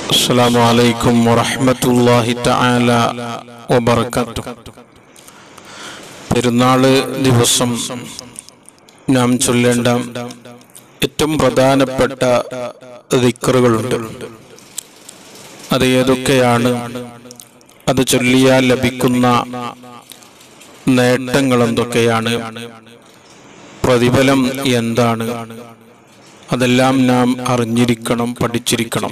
السلام عليكم ورحمة الله تعالى وبركاته പെരുന്നാള് ദിവസം നാം ചൊല്ലേണ്ട ഏറ്റവും പ്രധാനപ്പെട്ട ദിക്കറുകളുണ്ട് അത് ഏതൊക്കെയാണ് അത് ചൊല്ലിയാൽ ലഭിക്കുന്ന നേട്ടങ്ങൾ എന്തൊക്കെയാണ് പ്രതിഫലം എന്താണ് അതെല്ലാം നാം അറിഞ്ഞിരിക്കണം പഠിച്ചിരിക്കണം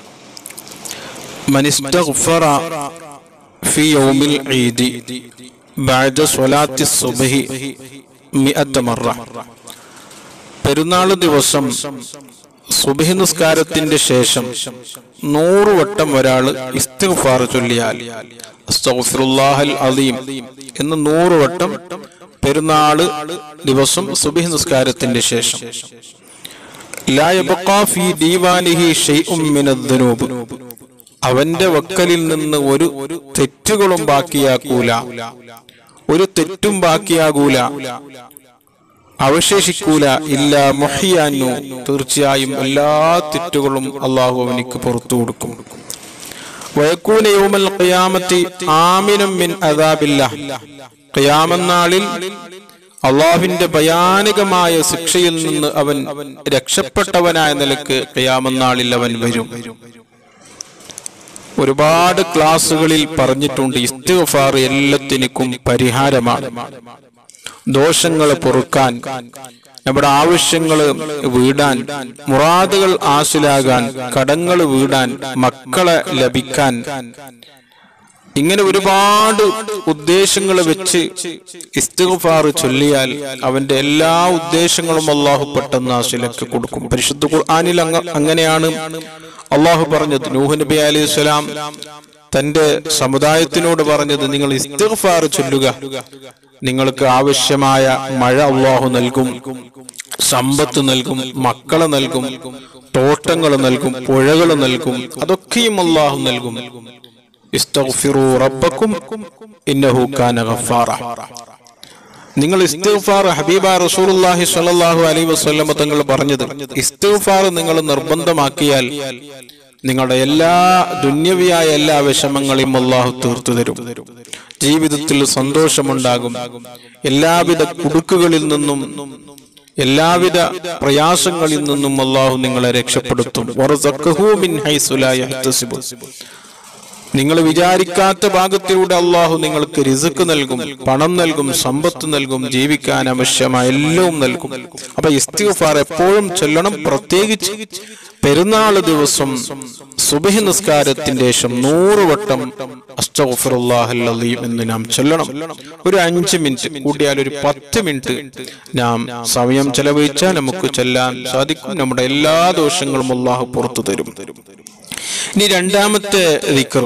മനിസ്തഗ്ഫറ ഫി യൗമിൽ ഈദി ബഅദ സ്വലാത്തി സുബ്ഹി മിഅത്ത മറ പെരുന്നാൾ ദിവസം സുബഹി നിസ്കാരത്തിന്റെ ശേഷം നൂറ് വട്ടം ഒരാൾ ഇസ്തിഗ്ഫാർ ചൊല്ലിയാൽ അസ്തഗ്ഫിറുല്ലാഹൽ അലീം എന്ന് നൂറ് വട്ടം പെരുന്നാള് ദിവസം സുബഹി നിസ്കാരത്തിന്റെ ശേഷം ലാ യബ്ഖാ ഫീ ദീവാനിഹി ഷൈഉം മിനദ്ദുനൂബ് അവന്റെ വക്കലിൽ നിന്ന് ഒരു തെറ്റുകളും ബാക്കിയാക്കൂല ഒരു തെറ്റും ബാക്കിയാകൂല അവശേഷിക്കൂല ഇല്ല മൊഹിയാനു തീർച്ചയായും എല്ലാ തെറ്റുകളും അള്ളാഹു അവനിക്ക് പുറത്തു കൊടുക്കും വയക്കൂന യൗമൽ ഖിയാമത്തി ആമിനം മിൻ അദാബില്ല ഖിയാമനാളിൽ അള്ളാഹുവിന്റെ ഭയാനകമായ ശിക്ഷയിൽ നിന്ന് അവൻ രക്ഷപ്പെട്ടവനായ നിലക്ക് ഖിയാമനാളിൽ അവൻ വരും ഒരുപാട് ക്ലാസ്സുകളിൽ പറഞ്ഞിട്ടുണ്ട് ഇസ്തിഗ്ഫാർ എല്ലാത്തിനും പരിഹാരമാണ് ദോഷങ്ങൾ പൊറുക്കാൻ നമ്മുടെ ആവശ്യങ്ങൾ വീടാൻ മുറാദുകൾ ആശിലാകാൻ കടങ്ങൾ വീടാൻ മക്കളെ ലഭിക്കാൻ ഇങ്ങനെ ഒരുപാട് ഉദ്ദേശങ്ങൾ വെച്ച് ഇസ്തിഗ്ഫാർ ചൊല്ലിയാൽ അവന്റെ എല്ലാ ഉദ്ദേശങ്ങളും അള്ളാഹു പെട്ടെന്ന് ആശിലക്ക് കൊടുക്കും പരിശുദ്ധ ഖുർആനിൽ അങ്ങ അങ്ങനെയാണ് അള്ളാഹു പറഞ്ഞത് നൂഹ് നബി അലൈഹി സ്വലാം തന്റെ സമുദായത്തിനോട് പറഞ്ഞത് നിങ്ങൾ ഇസ്തിഗ്ഫാർ ചൊല്ലുക നിങ്ങൾക്ക് ആവശ്യമായ മഴ അള്ളാഹു നൽകും സമ്പത്ത് നൽകും മക്കളെ നൽകും തോട്ടങ്ങൾ നൽകും പുഴകൾ നൽകും അതൊക്കെയും അള്ളാഹു നൽകും ഇസ്തഗ്ഫിറു റബ്ബക്കും ഇന്നഹു കാന ഗഫാറ നിങ്ങൾ ഇസ്തിഗ്ഫാർ ഹബീബ റസൂലുള്ളാഹി സ്വല്ലല്ലാഹു അലൈഹി വസല്ലം തങ്ങൾ പറഞ്ഞത് ഇസ്തിഗ്ഫാർ നിങ്ങൾ നിർബന്ധമാക്കിയാൽ നിങ്ങളുടെ എല്ലാ ദുന്യവിയായ എല്ലാ വിഷമങ്ങളെയും അള്ളാഹു തീർത്തു തരും ജീവിതത്തിൽ സന്തോഷമുണ്ടാകും എല്ലാവിധ കുടുക്കുകളിൽ നിന്നും എല്ലാവിധ പ്രയാസങ്ങളിൽ നിന്നും അള്ളാഹു നിങ്ങളെ രക്ഷപ്പെടുത്തും വറസഖഹു മിൻ ഹൈസു ലാ യഹ്തസിബു നിങ്ങൾ വിചാരിക്കാത്ത ഭാഗത്തിലൂടെ അള്ളാഹു നിങ്ങൾക്ക് റിസുക്ക് നൽകും പണം നൽകും സമ്പത്ത് നൽകും ജീവിക്കാൻ ആവശ്യമായ എല്ലാം നൽകും അപ്പൊ ഇസ്തിഗ്ഫാർ എപ്പോഴും ചൊല്ലണം പ്രത്യേകിച്ച് പെരുന്നാൾ ദിവസം സുബഹി നിസ്കാരത്തിന്റെ ശേഷം നൂറ് വട്ടം അസ്തഗ്ഫിറുല്ലാഹല്ലീം എന്ന് നാം ചൊല്ലണം ഒരു അഞ്ച് മിനിറ്റ് കൂടിയാൽ ഒരു പത്ത് മിനിറ്റ് നാം സമയം ചെലവഴിച്ചാൽ നമുക്ക് ചെല്ലാൻ സാധിക്കും നമ്മുടെ എല്ലാ ദോഷങ്ങളും അള്ളാഹു പുറത്തു തരും ഇനി രണ്ടാമത്തെ ദിക്ർ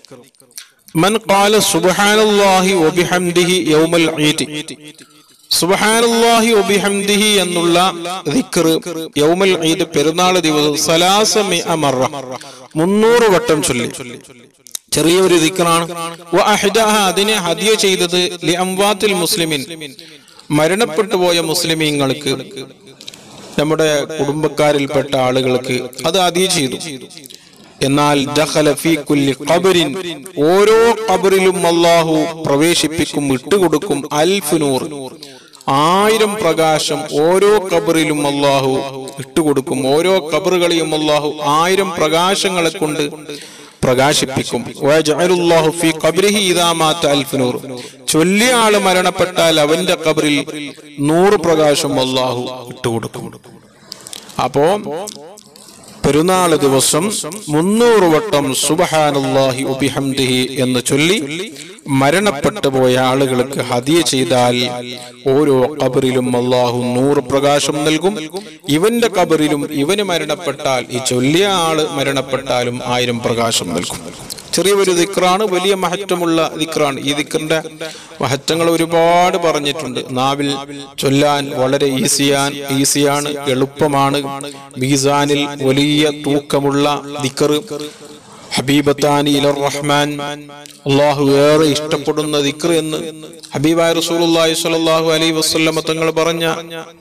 മൻ ഖാല സുബ്ഹാനല്ലാഹി വബിഹംദിഹി യൗമൽ ഈദ് സുബ്ഹാനല്ലാഹി വബിഹംദിഹി എന്നുള്ള ദിക്ർ യൗമൽ ഈദ് പെരുന്നാൾ ദിവസം സലാസ മിഅ മറ 300 വട്ടം ചൊല്ലി ചെറിയൊരു ദിക്റാണ് വ അഹ്ദഹ അതിനെ ഹദിയ ചെയ്തത് ലി അംവാത്തിൽ മുസ്ലിമിൻ മരണപ്പെട്ടു പോയ മുസ്ലിമീങ്ങൾക്ക് നമ്മുടെ കുടുംബക്കാരിൽപ്പെട്ട ആളുകൾക്ക് അത് ഹദിയ ചെയ്തു എന്നാൽ ദഖല ഫീ കുല്ലി ഖബറിൻ ഓരോ ഖബറിലും അല്ലാഹു പ്രവേശിപ്പിക്കും ഇട്ടുകൊടുക്കും അൽഫ് നൂർ ആയിരം പ്രകാശം ഓരോ ഖബറിലും അല്ലാഹു ഇട്ടുകൊടുക്കും ഓരോ ഖബറുകളെയും അല്ലാഹു ആയിരം പ്രകാശങ്ങളെ കൊണ്ട് പ്രകാശിപ്പിക്കും വയജഅലുല്ലാഹു ഫീ ഖബ്രിഹി ഇദാ മാത അൽഫ് നൂർ ചൊല്ലിയ ആള് മരണപ്പെട്ടാൽ അവന്റെ ഖബറിൽ നൂറ് പ്രകാശം അല്ലാഹു ഇട്ടുകൊടുക്കും അപ്പോ പെരുന്നാള് ദിവസം മുന്നൂറ് വട്ടം സുബഹാനുല്ലാഹി ഉബിഹംദിഹി എന്ന് ചൊല്ലി മരണപ്പെട്ടു പോയ ആളുകൾക്ക് ഹദിയ ചെയ്താൽ ഓരോ കബറിലും അള്ളാഹു നൂറ് പ്രകാശം നൽകും ഇവന്റെ കബറിലും ഇവന് മരണപ്പെട്ടാൽ ഈ ചൊല്ലിയ ആള് മരണപ്പെട്ടാലും ആയിരം പ്രകാശം നൽകും ചെറിയൊരു ദിക്റാണ് വലിയ മഹത്വമുള്ള ദിക്റാണ് ഈ ദിക്റിന്റെ മഹത്വങ്ങൾ ഒരുപാട് പറഞ്ഞിട്ടുണ്ട് നാവിൽ ചൊല്ലാൻ വളരെ ഈസിയാൻ ഈസിയാണ് എളുപ്പമാണ് മീസാനിൽ വലിയ തൂക്കമുള്ള ദിക്ർ ഹബീബത്താനി ഇലർ റഹ്മാൻ അള്ളാഹു ഏറെ ഇഷ്ടപ്പെടുന്ന ദിക്ർ എന്ന് ഹബീബായ റസൂലുള്ളാഹി സ്വല്ലല്ലാഹു അലൈഹി വസല്ലമ തങ്ങൾ പറഞ്ഞ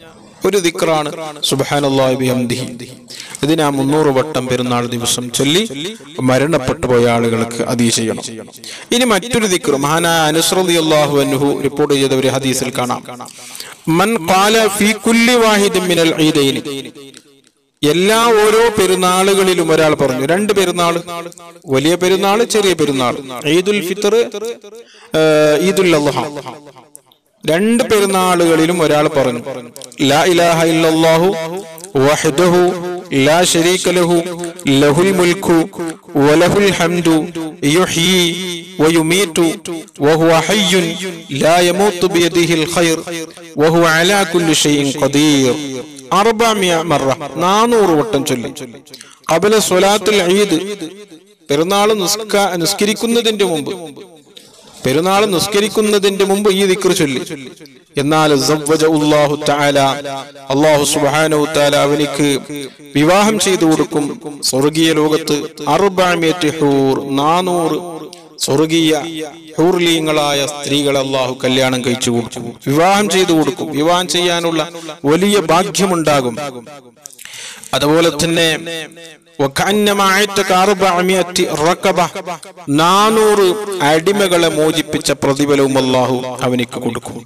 ഒരു ദിക്റാണ് സുബ്ഹാനല്ലാഹി ബിഹംദിഹി ഇതിനാ മുന്നൂറ് വട്ടം പെരുന്നാൾ ദിവസം ചൊല്ലി മരണപ്പെട്ടു പോയ ആളുകൾക്ക് അതീ ചെയ്യണം ഇനി മറ്റൊരു ദിക്ർ മഹാനായ അനുസ്രദി അള്ളാഹു അൻഹു റിപ്പോർട്ട് ചെയ്ത ഒരു ഹദീസിൽ കാണാം മൻ ഖാല ഫീ കുല്ലി വാഹിദിൻ മിനൽ ഈദൈനി എല്ലാ ഓരോ പെരുന്നാളുകളിലും ഒരാൾ പറഞ്ഞു രണ്ട് പെരുന്നാൾ വലിയ പെരുന്നാൾ ചെറിയ പെരുന്നാൾ ഈദുൽ ഫിത്തർ ഏഹ്, ഈദുൽ അദ്ഹ രണ്ട് പെരുന്നാളുകളിലും ഒരാൾ പറഞ്ഞു ലാ ഇലാഹ ഇല്ലല്ലാഹു വഹ്ദഹു ലാ ശരീക ലഹു ലഹുൽ മുൽക്കു വലഹുൽ ഹംദു യുഹ്യി വയുമീതു വഹുവ ഹയ്യുൻ ലാ യമൂതു ബിയദിഹിൽ ഖൈർ വഹുവ അലാ കുല്ലി ഷൈഇൻ ഖദീർ അർബഅമിയ മറ നാനൂറ് വട്ടം ചൊല്ലി ഖബല സ്വലാത്തുൽ ഈദ് പെരുന്നാൾ നിസ്ക നിസ്കരിക്കുന്നതിന്റെ മുമ്പ് പെരുന്നാൾ നിസ്കരിക്കുന്നതിന്റെ മുമ്പ് ഈ ദിക്ർ ചൊല്ലി എന്നാൽ സവ്വജഉല്ലാഹു തആല അല്ലാഹു സുബ്ഹാനഹു തആല അവനിക്ക് വിവാഹം ചെയ്തു കൊടുക്കും സ്വർഗീയ ലോകത്ത് അർബഅമിയത്തി ഹൂർ നാനൂറ് സ്വർഗീയ ഹൂർലീങ്ങളായ സ്ത്രീകളെ അള്ളാഹു കല്യാണം കഴിച്ചു കൊടുക്കും വിവാഹം ചെയ്തു കൊടുക്കും വിവാഹം ചെയ്യാനുള്ള വലിയ ഭാഗ്യമുണ്ടാകും അതുപോലെ തന്നെ وكأنما عتق أربعمائة ركبة നാനൂറ് അടിമകളെ മോചിപ്പിച്ച പ്രതിഫലവും അള്ളാഹു അവനിക്ക് കൊടുക്കും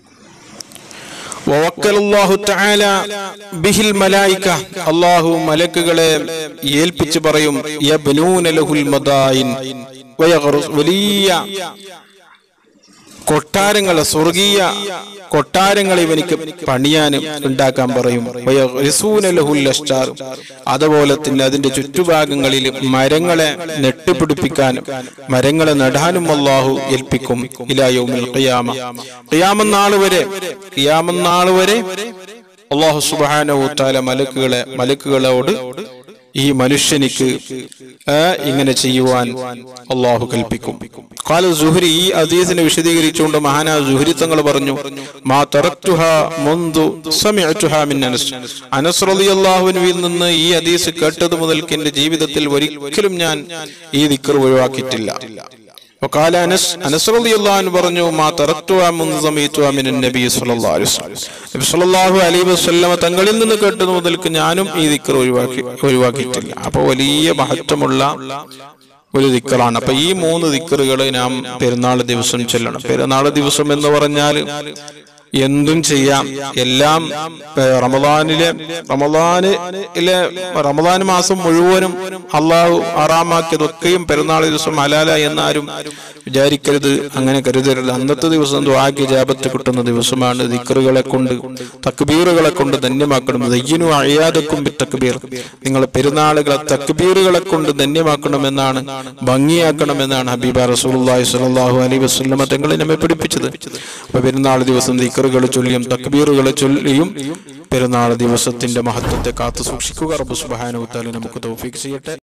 ووكل الله تعالى به الملائكة അള്ളാഹു മലക്കുകളെ ഏൽപ്പിച്ച് പറയും യബ്നൂന ലഹുൽ മദായിൻ വയഗ്റുസ് വലിയ കൊട്ടാരങ്ങളെ സ്വർഗീയ കൊട്ടാരങ്ങൾ ഇവനിക്ക് പണിയാൻ ഉണ്ടാക്കാൻ പറയും വയഗ്രിസൂന ലഹുൽ അഷ്ജാർ. അതുപോലെ തന്നെ അതിന്റെ ചുറ്റുഭാഗങ്ങളിൽ മരങ്ങളെ നെട്ടുപിടിപ്പിക്കാനും മരങ്ങളെ നടാനും അള്ളാഹു ഏൽപ്പിക്കും ഇലായൗമിൽ ഖിയാമ ഖിയാമനാൾ വരെ ഖിയാമനാൾ വരെ അള്ളാഹു സുബ്ഹാനഹു തആല മലക്കുകളെ മലക്കുകളോട് ഈ മനുഷ്യനിക്ക് ആ, ഇങ്ങനെ ചെയ്യുവാൻ അള്ളാഹു കൽപ്പിക്കും കാല സുഹരി ഈ അദീസിനെ വിശദീകരിച്ചുകൊണ്ട് മഹാനാ സുഹരി തങ്ങൾ പറഞ്ഞു മാ തറക്തുഹ മുന്തു സമിഅതുഹ മിൻ അനസ് അനസ് റളിയല്ലാഹുവിൽ നിന്ന് ഈ ഹദീസ് കേട്ടത് മുതൽക്ക് എന്റെ ജീവിതത്തിൽ ഒരിക്കലും ഞാൻ ഈ ദിക്ർ ഒഴിവാക്കിയിട്ടില്ല وقال انس انس رضي الله عنه പറഞ്ഞു മാ തറക്തുഹ മുൻദു സമീഅതുഹ മിൻ നബി സല്ലല്ലാഹു അലൈഹി വസല്ലം നബി സല്ലല്ലാഹു അലൈഹി വസല്ലം തങ്ങളിൽ നിന്ന് കേട്ടത് മുതൽക്ക് ഞാനും ഈ ദിക്ർ ഒഴിവാക്കി ഒഴിവാക്കിയിട്ടില്ല അപ്പൊ വലിയ മഹത്വമുള്ള ഒരു ദിക്കറാണ് അപ്പൊ ഈ മൂന്ന് ദിക്കറുകൾ നാം പെരുന്നാൾ ദിവസം ചെല്ലണം പെരുന്നാൾ ദിവസം എന്ന് പറഞ്ഞാൽ എന്തും ചെയ്യാം എല്ലാം ഏഹ്, റമദാനിലെ റമദാനിലെ റമദാൻ മാസം മുഴുവനും അള്ളാഹു ആറാമാക്കിയതൊക്കെയും പെരുന്നാൾ ദിവസം ഹലാല എന്നാരും വിചാരിക്കരുത് അങ്ങനെ കരുതരുത് അന്നത്തെ ദിവസം ദ്വാക്ക് ജാപത്ത് കിട്ടുന്ന ദിവസമാണ് ദിക്കറുകളെ കൊണ്ട് തക്ബീറുകളെ കൊണ്ട് ധന്യമാക്കണം ദയ്യനു അഴിയാതക്കും തക്ബീർ നിങ്ങൾ പെരുന്നാളുകളെ തക്ബീറുകളെ കൊണ്ട് ധന്യമാക്കണമെന്നാണ് ഭംഗിയാക്കണമെന്നാണ് ഹബീബ റസൂലുള്ളാഹി സ്വല്ലല്ലാഹു അലൈഹി വസല്ലമ തങ്ങൾ നമ്മെ പഠിപ്പിച്ചത് അപ്പൊ പെരുന്നാൾ ദിവസം ദിക്കറുകൾ ചൊല്ലിയും തക്ബീറുകൾ ചൊല്ലിയും പെരുന്നാൾ ദിവസത്തിന്റെ മഹത്വത്തെ കാത്തു സൂക്ഷിക്കുക റബ്ബ് സുബ്ഹാനഹു വ തആല നമുക്ക് തൗഫീഖ് ചെയ്യട്ടെ